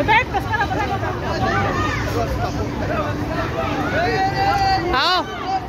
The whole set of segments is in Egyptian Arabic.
اهو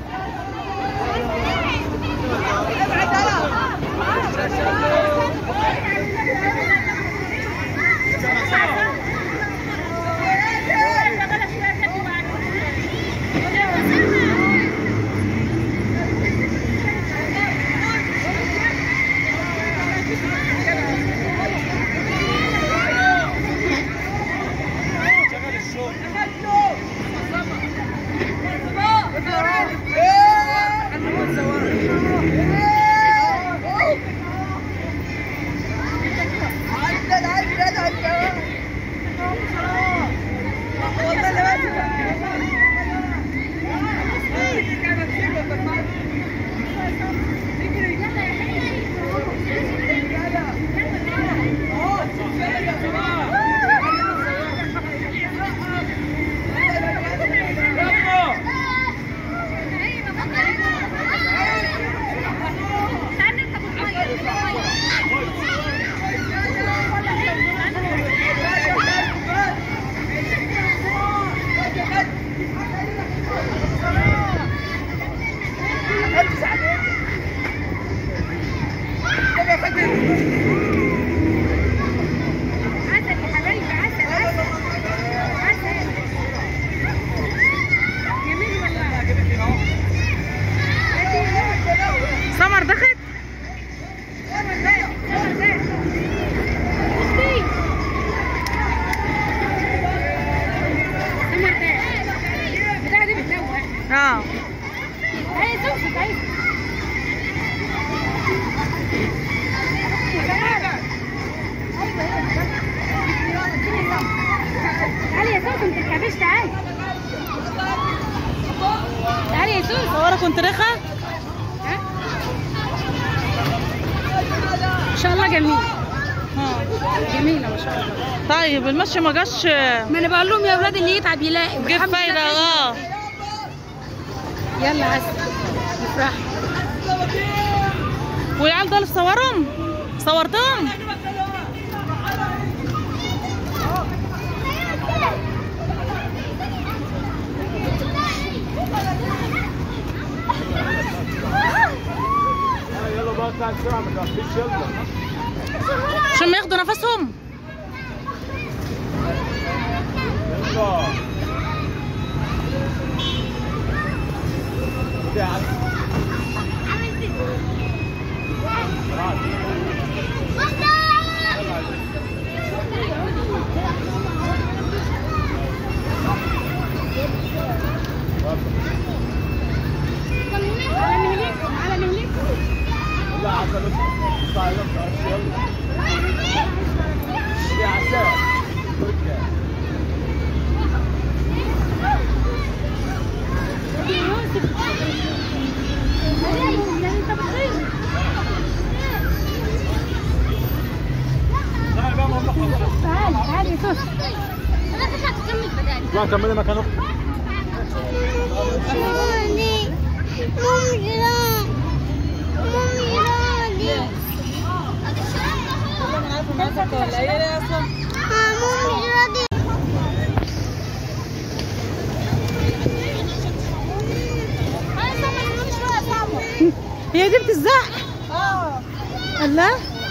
عسل يا حبايبي عسل عسل عسل جميل والله سمر دخلت سمر ده سمر ده بصي. سمر ده بتاع دي بتلوح اه هي سوسة عايزة تعالي يا سوسة انت الكبش تعالي تعالي يا سوسة صورة كنت رخة ها؟ ما شاء الله جميل جميلة ما شاء الله طيب المشي ما جاش ما انا بقول لهم يا اولاد اللي يتعب يلاقي جيب والحمد فايدة لله. اه يلا عسل نفرح والعيال دول صورهم صورتهم يلا بقى تعال بسرعة ما تاخديش يلا عشان ما ياخدوا نفسهم يلا تعال على مهلك على مهلك لا عسل اطلع يلا تعال يلا يا عسل تعال بقى ماما خلاص تعالي تعالي يا سوسة لا كملي مكان اختك هي دي بتزق الله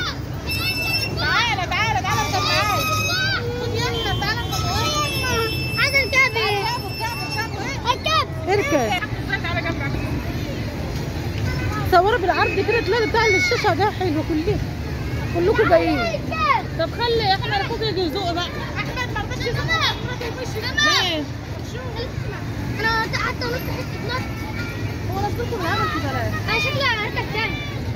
تعالى تعالى تعالى انت معايا خد يلا تعالى عايز الكعب الكعب اركب صوروا بالعرض كده تلاقي بتاع الشاشة ده حلو كله كلكم باين طب خلي احمد اخوك يجي يزق بقى احمد ما رضاش يزق ما يخش ليه؟ انا قعدت انط حته نط هو نفسكم اللي عمل كده ليه؟ انا شكلي عملتك تاني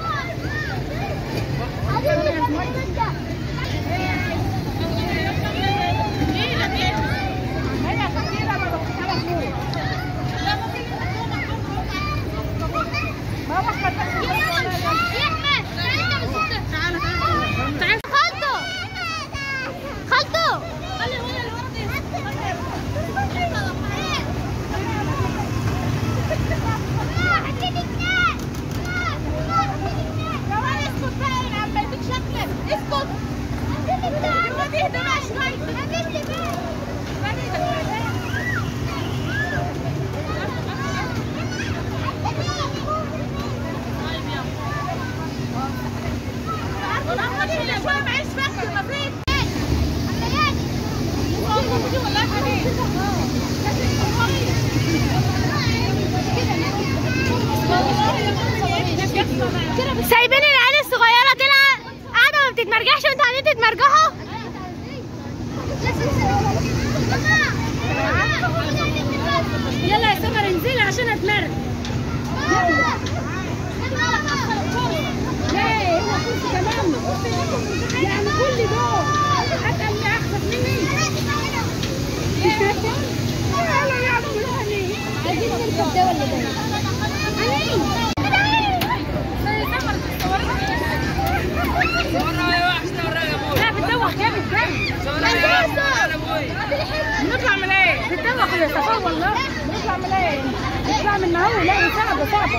خالته خالته سايبين العيال الصغيرة تلعب قاعدة ما بتتمرجحش وانتوا قاعدين تتمرجحوا يلا يا سمر انزلي عشان اتمرن ليه هو كرسي كمان يعني كل دول اتقل اللي اخفف مني يلا يا عمي عايزين نركب ده ولا ده؟ لا بتدوخ جامد جامد نطلع من ايه؟ بتدوخ يا صفاء والله نطلع من ايه؟ نطلع من هو لا صعبة صعبة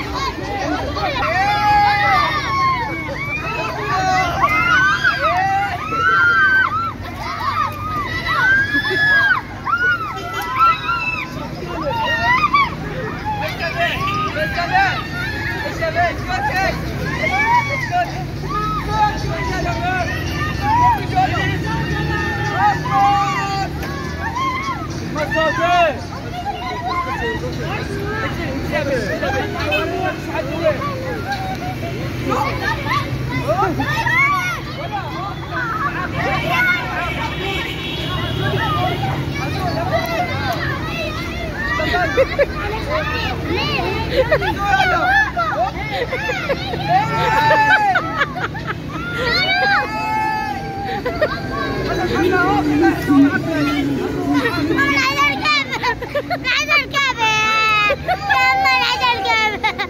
انا عايزة اركب انا عايزة اركب يلا انا عايزة اركب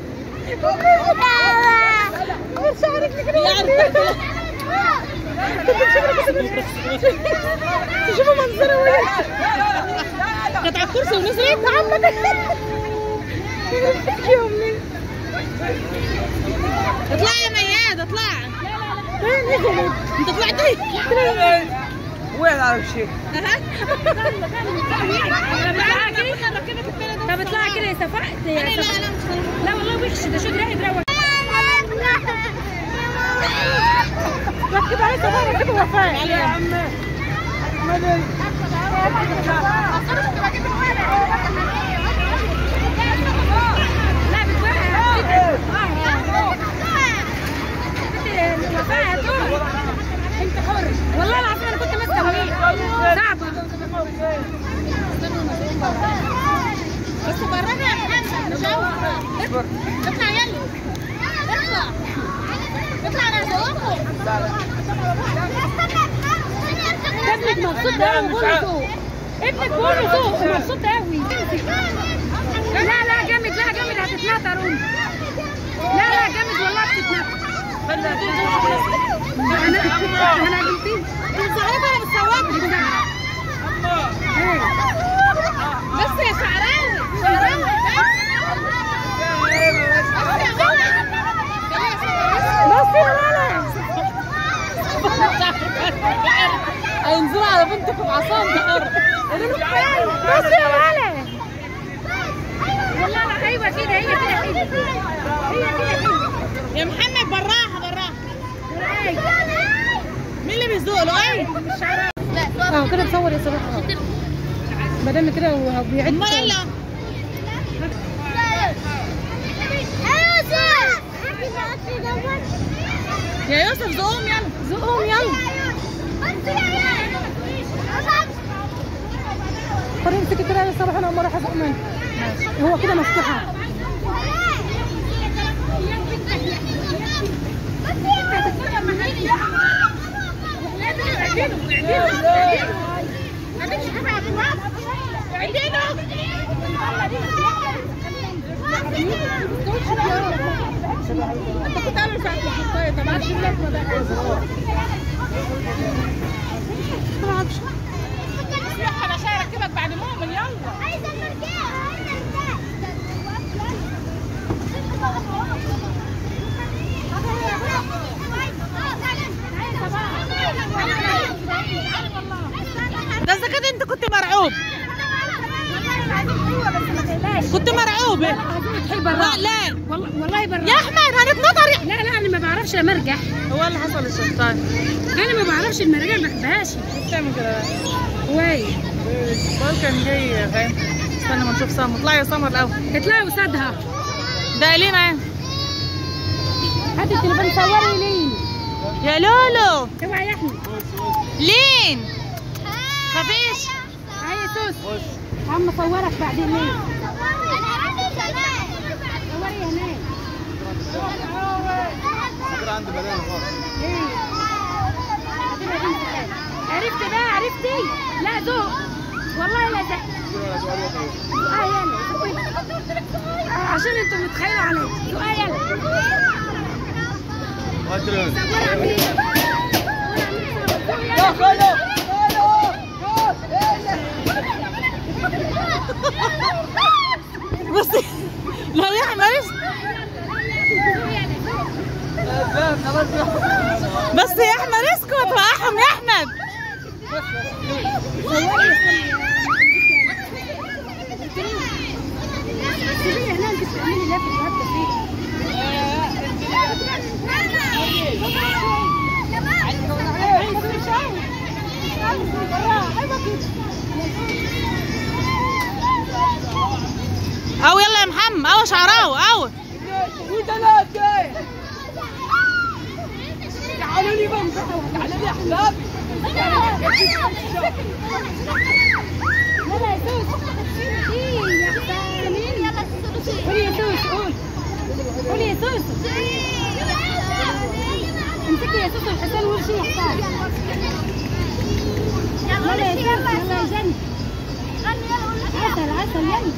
عمل شعرك كده تشوفوا منظره وين كانت على الكرسي ونزلت عمك يا امي اطلعي يا مياد اطلعي لا لا لا انت طلعتي وين عارف شيء؟ طب اطلعي كده يا صفاء يا صفاء لا والله وحش ده شو دراعي دراعي ركب عليه صفاء ركب وفاء يا عم لا بتوقع وفاء هتقع انت حر والله العظيم انا كنت ماسكه وهي صعبه بس برانا يا محمد مش عارفة. اطلع يلا اطلع اطلع انا هزوقكم ابنك مبسوط قوي بقول فوق ابنك بقول فوق مبسوط قوي لا لا جامد لا جامد هتتنطر قوم. لا لا جامد والله هتتنطر انا انا قلتي بتصوري ولا بتصوري بس يا شعراوي شعراوي بس يا ولد هينزلوا على بنتك بعصام بحر بس يا ولد والله لا ايوه كده هي كده حلوه هي كده حلوه يا محمد بالراحه بالراحه مين اللي بيزوق له اي اه كده تصور يا صباح ما دام كده وبيعد امال يلا يا يوسف زقوم يلا زقوم يلا خلينا امسكي كده يا صباح انا راح ازق منه هو كده مفتوحه انت كنت عامل ساعه الحكايه طب عارف لك ما بقى انا شاي اركبك بعد مؤمن يلا ده اذا كده انت كنت مرعوب كنت مرعوب لا لا والله والله برا يا احمد هنتنطر لا لا انا ما بعرفش امرجح هو اللي حصل الشيطان انا ما بعرفش المرجح ما بحبهاش بتعمل كده واي بقول كان جاي فاهم استنى ما نشوف سمر اطلعي يا سمر الاول اطلعي وسادها ده لينا ايه هات التليفون صوري لين يا لولو اوعى يا احمد لين خفيش هيا سوس عم صورك بعدين لين صوري هناك ايه هتبقى بنت خال. عرفت بقى عرفتي لا ذوق والله لا زق اه يلا آه، عشان انتوا متخيلوا عليا اه يلا صورها مين بصي لا يا احمد بس يا احمد اسكت وقعهم يا احمد سيبيني هنا انت بتعملي لفه الواد فيه او يلا يا محمد او شعراو او وثلاثة تعالوا لي بمزحوا تعالوا لي احباب لا لا يا سوس ايه يا حسامين قولي يا سوس قول قولي يا سوس امسكي يا سوس الحسان وامشي يا حسام يلا يا سوس يلا يا جنة عسل عسل يلا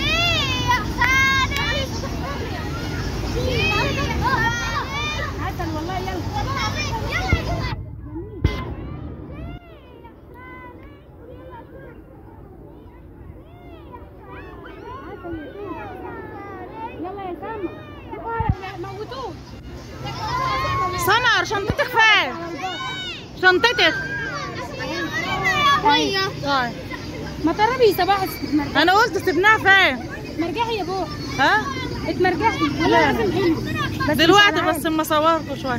عسل والله يلا عسل يا سوس يلا يا سما لا موتوه سمر شنطتك فين شنطتك طيب ما تقربي يا صباح انا قلت سيبناها فين مرجحي يا بوح ها اتمرجحي والله لازم حلو بس دلوقتي مش بس اما صورته شويه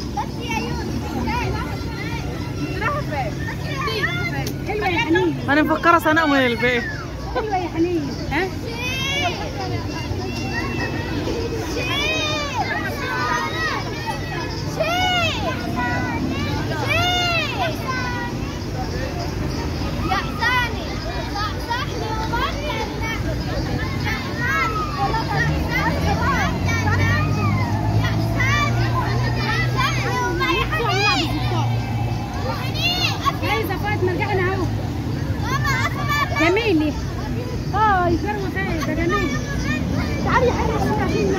حلوه يا حنين انا مفكره سناء من البيت حلوه يا حنين ها عايزه فؤاد مرجحنا اهو جميل اه يجروا خير ده جميل تعالي يا حبيبي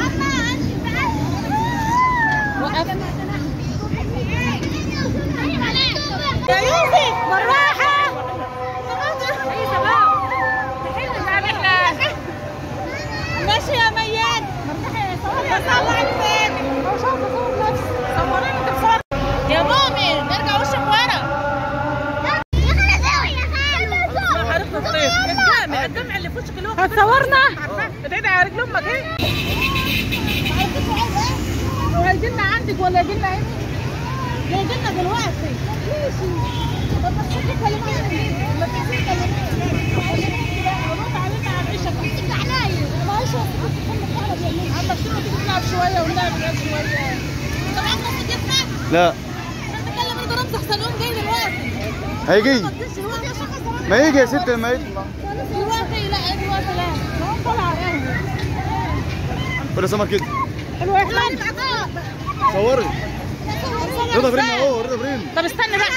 يا يوسف بالراحه عايزه بقى حلو تعالي ماشي يا مياد بصور فين هو شاف صور نفسه صوريني انت بصور يا مؤمن ارجع وشك ورا عارف الطيف الدمع الدمع اللي في وشك اللي هو هتصورنا ابعدي على رجل امك ايه وهيجيلنا عندك ولا يجيلنا هنا؟ يجيلنا دلوقتي ماشي طب بس انت كلمة ما تنسي رد علينا على عيشة كنت عليا ما عيشة كنت تخلي فعلا بيعملها عم بشتغل تيجي تلعب شوية ونلعب نلعب شوية طب عم تجيبنا لا بتكلم انا برمز احسن يوم جاي دلوقتي هيجي دلوقتي ما يجي يا ست ما يطلع دلوقتي لا دلوقتي لا هو طلع على القهوة ولا سمر كده حلو يا احمد صوري رضا بريم اهو رضا بريم طب استنى بقى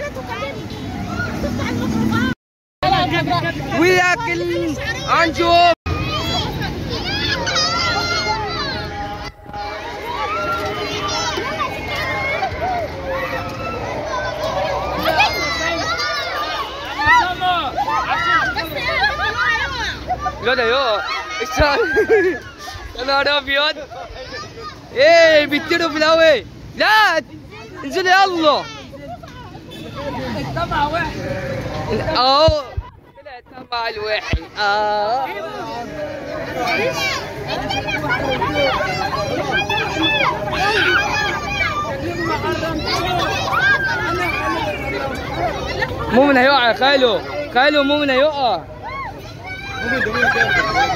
وياكل عنجوب لا ده يو الشعر يا نهار ابيض ايه بيطيروا في الهواء لا انزلي يلا اهو طلع تبع الواحد اه مؤمن هيقع يا خالو خالو مؤمن هيقع ممكن تقول كده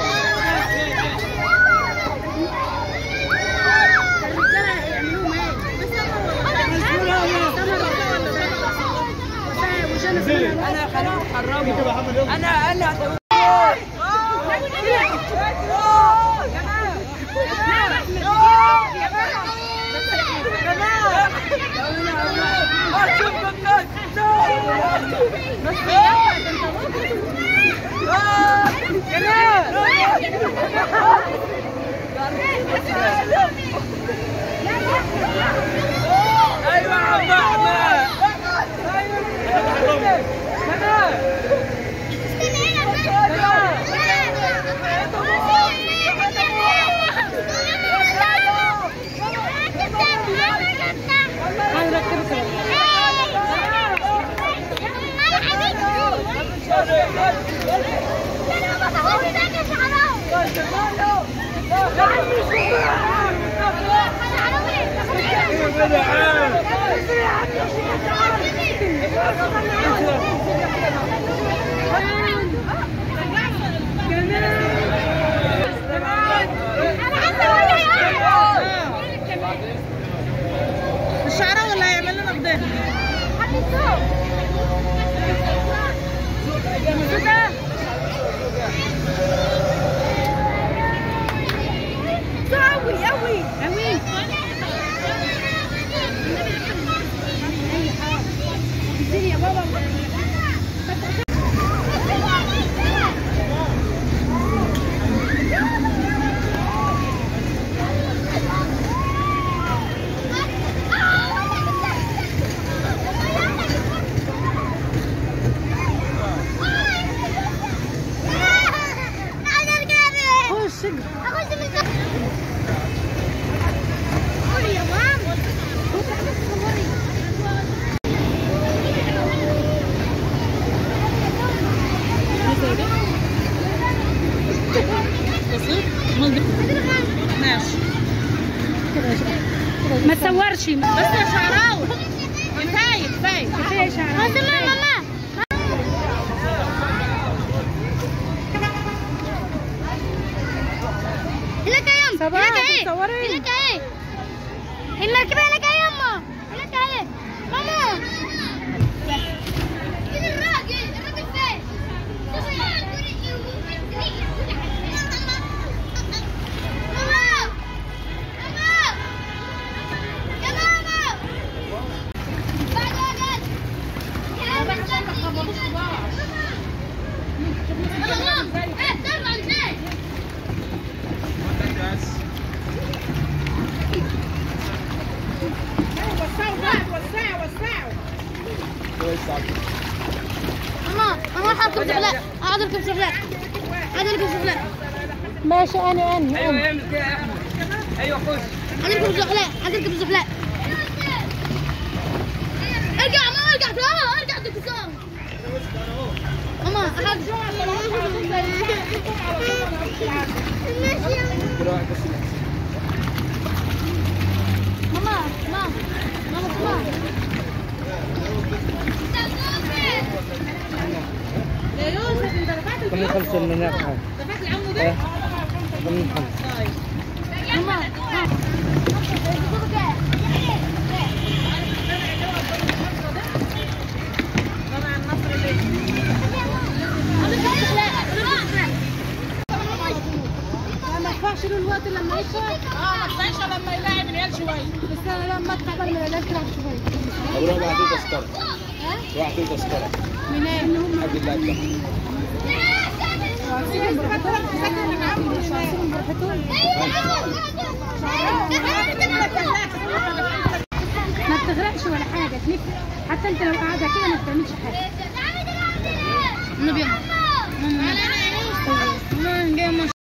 انا خليك تحرمه انا انا ايوه يا عم احمد الشعراوي اللي هيعمل لنا بدايه قوي قوي قوي انزلي يا بابا خش اخش من قولي يا ماما ماشي ما تصورش بس يا شعراوي كفايه كفايه كفايه شعر بس ماما هناك يا يما صباح، هناك ايه بتصوري؟ هناك ايه المركبة هناك يا يما هناك ايه ماما فين الراجل الراجل فين ماما ماما يا ماما بعد وقت يا ماما ايه طلع ازاي ماما ماما حاط كبسة فلاح اقعد الكبسة فلاح اقعد الكبسة فلاح ماشي انا انا ايوه اعمل كده يا احمد ايوه خش اقعد الكبسة فلاح اقعد الكبسة فلاح ارجع ماما ارجع ماما ارجع الكبسة ماما اقعد ماشي يا ماما ماما ماما ماما يا يوسف انت دفعت كم الفلوس خمسة من هناك دفعت العمو ايه ده كم خمسة طيب ماما طبعا النصر اللي ما ادفعش له الوقت لما يدفع اه ما تدفعش لما يلاعب العيال شويه بس انا لما ادفع قبل ما الناس تلعب شويه طب روح بعد تذكرة روح تذكرة منين حق اللاعب ده ما بتغرقش ولا حاجه تلف حتى انت لو قاعده كده ما بتعملش حاجه النبي